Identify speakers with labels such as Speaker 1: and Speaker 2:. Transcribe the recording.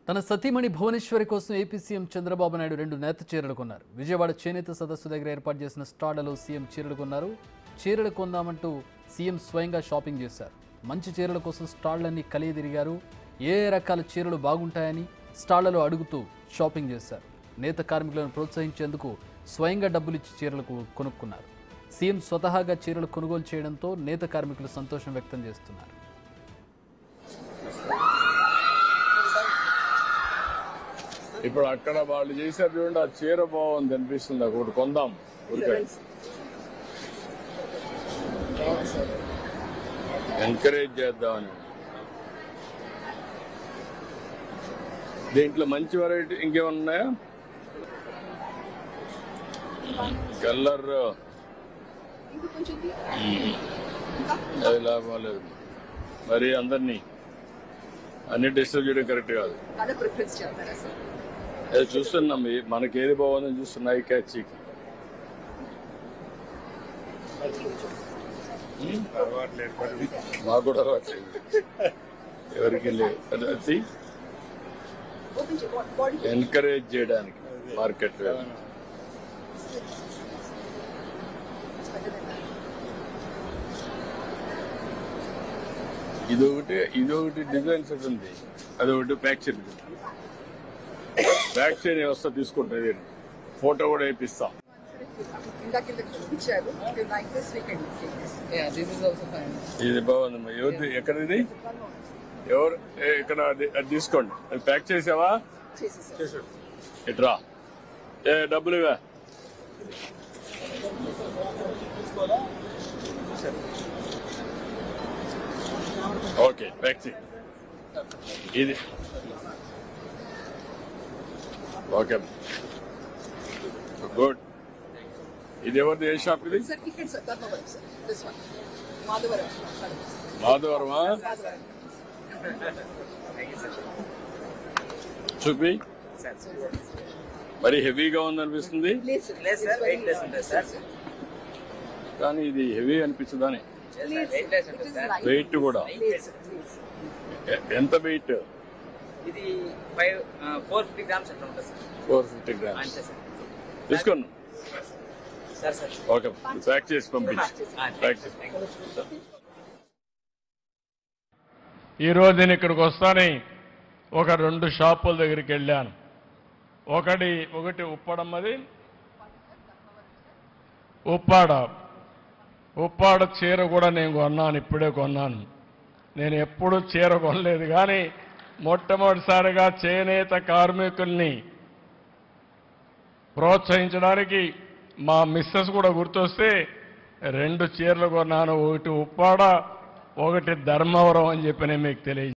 Speaker 1: తన సతీమణి భువనేశ్వరి కోసం ఏపీ సీఎం చంద్రబాబు నాయుడు రెండు నేత చీరలు కొన్నారు విజయవాడ చేనేత సదస్సు దగ్గర ఏర్పాటు చేసిన స్టాళ్లలో సీఎం చీరలు కొన్నారు చీరలు కొందామంటూ సీఎం స్వయంగా షాపింగ్ చేశారు మంచి చీరల కోసం స్టాళ్లన్నీ కలిగి తిరిగారు ఏ ఏ రకాల చీరలు బాగుంటాయని స్టాళ్లలో అడుగుతూ షాపింగ్ చేశారు నేత కార్మికులను ప్రోత్సహించేందుకు స్వయంగా డబ్బులిచ్చి చీరలు కొ- కొనుక్కున్నారు సీఎం స్వతహాగా చీరలు కొనుగోలు చేయడంతో నేత కార్మికులు సంతోషం వ్యక్తం చేస్తున్నారు
Speaker 2: ఇప్పుడు అక్కడ వాళ్ళు చేశారు చూడండి ఆ చీర బాగుంది అనిపిస్తుంది నాకు ఒకటి కొందాం ఊరికే ఎంకరేజ్ చేద్దామని దీంట్లో మంచి వెరైటీ ఇంకేమన్నా ఉన్నాయా కలర్ అది లాభం లేదు మరి అందరినీ అన్ని డిస్టర్బ్ చేయడం కరెక్ట్ కాదు
Speaker 3: కలర్ ప్రిఫరెన్స్ చేస్తారా సార్
Speaker 2: అది చూస్తున్నాం ఈ- మనకి ఏది బాగుందని చూస్తున్నాయి క్యాచ్ మాకు కూడా అలవాట్లేదు ఎవరికి లేవు అది
Speaker 3: ఓపెన్ చేయ బాడీ
Speaker 2: ఎంకరేజ్ చేయడానికి మార్కెట్ ఇది ఒకటి ఇది ఒకటి డిజైన్ సెట్ ఉంది అది ఒకటి ప్యాక్ చేయండి ప్యాక్ చేయని వ్యవస్థ తీసుకుంటుంది ఫోటో కూడా వేపిస్తాం
Speaker 3: ఇందాక కింద ఇచ్చారు like this weekend
Speaker 4: Yeah, this is also fine.
Speaker 2: ఇది బాగుంది ఎవరిది ఎక్కడిది ఎవరు ఏ, ఇక్కడ అది అది తీసుకోండి అది ప్యాక్ చేసావా
Speaker 3: చేసేసారు
Speaker 2: ఇట్రా ఏ డబ్బులు ఇవా ఓకే ప్యాక్ చేయి ఇది ఓకే గుడ్ ఇది ఎవరిది ఏ షాప్ ఇది
Speaker 3: సార్ ఇక్కడ sir Dharmavaram sir this one Madhavaram
Speaker 2: మాధవరమా
Speaker 3: మాధవరం
Speaker 2: చూపి మరి హెవీగా ఉందనిపిస్తుంది
Speaker 3: లేదు సార్
Speaker 4: Less, sir. Weightless ఉంటుంది, sir.
Speaker 2: కానీ ఇది హెవీ అనిపించదని
Speaker 4: Weightless ఉంటుంది, sir.
Speaker 2: వెయిట్ కూడా
Speaker 3: లేదు సార్ లేదు
Speaker 2: ఎ- ఎంత వెయిట్
Speaker 4: ఇది ఫైవ్ ఫోర్ ఫిఫ్టీ గ్రామ్స్ అట్లా ఉంటుంది సార్
Speaker 2: ఫోర్ ఫిఫ్టీ గ్రామ్స్
Speaker 4: అంతే సార్
Speaker 2: తీసుకోండి
Speaker 4: సార్ సార్
Speaker 2: ఓకే ప్యాక్ చేసి పంపించి ప్యాక్ చేసి
Speaker 5: ఈరోజు నేను ఇక్కడికి వస్తానే ఒక రెండు షాపుల దగ్గరికి వెళ్ళాను ఒకటి ఒకటి ఉప్పడమ్మది ఉప్పాడ ఉప్పాడ చీర కూడా నేను కొన్నాను ఇప్పుడే కొన్నాను నేను ఎప్పుడూ చీర కొనలేదు కానీ మొట్టమొదటిసారిగా చేనేత కార్మికుల్ని ప్రోత్సహించడానికి మా మిస్సెస్ కూడా గుర్తొస్తే రెండు చీరలు కొన్నాను ఒకటి ఉప్పాడ ఒకటి ధర్మవరం అని చెప్పి నేను మీకు తెలియ